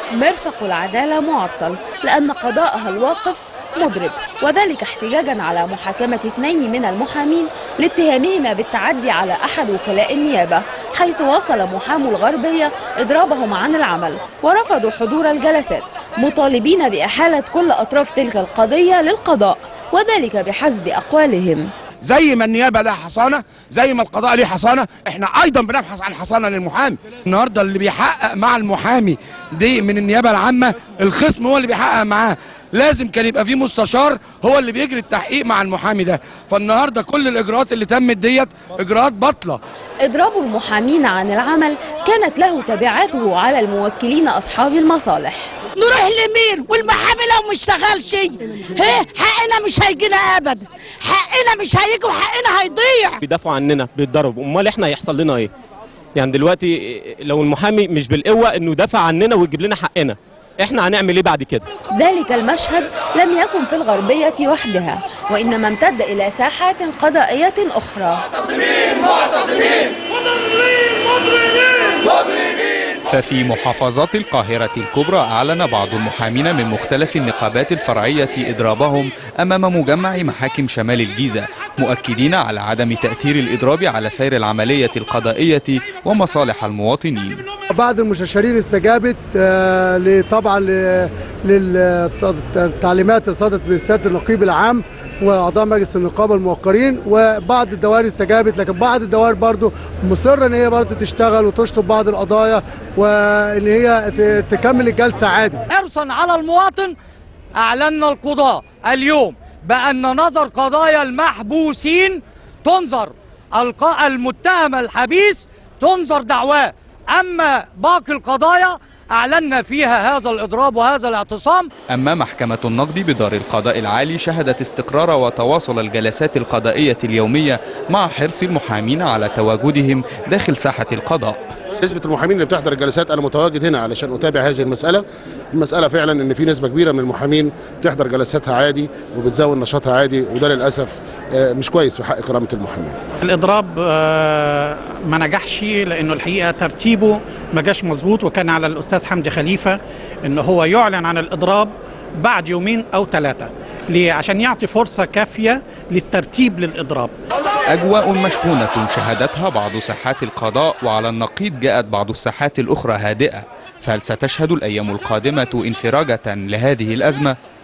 مرفق العدالة معطل لأن قضاءها الواقف مضرب وذلك احتجاجا على محاكمة اثنين من المحامين لاتهامهما بالتعدي على أحد وكلاء النيابة حيث وصل محامو الغربية إضرابهم عن العمل ورفضوا حضور الجلسات مطالبين بإحالة كل أطراف تلك القضية للقضاء وذلك بحسب أقوالهم زي ما النيابه لها حصانه زي ما القضاء ليه حصانه احنا ايضا بنبحث عن حصانه للمحامي النهارده اللي بيحقق مع المحامي دي من النيابه العامه الخصم هو اللي بيحقق معاه لازم كان يبقى في مستشار هو اللي بيجري التحقيق مع المحامي ده فالنهارده كل الاجراءات اللي تمت ديت اجراءات باطله إضراب المحامين عن العمل كانت له تبعاته على الموكلين أصحاب المصالح نروح لمين والمحامي لو مش اشتغلش ها حقنا مش هيجينا ابدا حقنا مش هيجي وحقنا هيضيع بيدافعوا عننا بيتضربوا امال احنا هيحصل لنا ايه يعني دلوقتي لو المحامي مش بالقوه انه يدافع عننا ويجيب لنا حقنا احنا هنعمل ايه بعد كده ذلك المشهد لم يكن في الغربية وحدها وإنما امتد إلى ساحات قضائية أخرى ففي محافظات القاهرة الكبرى أعلن بعض المحامين من مختلف النقابات الفرعية إضرابهم أمام مجمع محاكم شمال الجيزة مؤكدين على عدم تأثير الإضراب على سير العملية القضائية ومصالح المواطنين بعض المستشارين استجابت آه، ل- طبعا ل- للتعليمات اللي صدرت من سياده النقيب العام واعضاء مجلس النقابه الموقرين وبعض الدوائر استجابت لكن بعض الدوائر برضو مصره ان هي برضو تشتغل وتشطب بعض القضايا وان هي ت- تكمل الجلسه عادي حرصا على المواطن أعلنا القضاء اليوم بأن نظر قضايا المحبوسين تنظر الق- المتهم الحبيس تنظر دعواه أما باقي القضايا أعلنا فيها هذا الإضراب وهذا الاعتصام أما محكمة النقد بدار القضاء العالي شهدت استقرار وتواصل الجلسات القضائية اليومية مع حرص المحامين على تواجدهم داخل ساحة القضاء نسبة المحامين اللي بتحضر الجلسات أنا متواجد هنا علشان أتابع هذه المسألة المسألة فعلا إن في نسبة كبيرة من المحامين بتحضر جلساتها عادي وبتزود نشاطها عادي وده للأسف آه، مش كويس في حق كرامة المحامين الاضراب آه، ما نجحش لانه الحقيقه ترتيبه ما جاش مظبوط وكان على الاستاذ حمدي خليفه ان هو يعلن عن الاضراب بعد يومين او ثلاثه ليه عشان يعطي فرصه كافيه للترتيب للاضراب أجواء مشحونة شهدتها بعض ساحات القضاء وعلى النقيض جاءت بعض الساحات الأخرى هادئة فهل ستشهد الأيام القادمة انفراجة لهذه الأزمة؟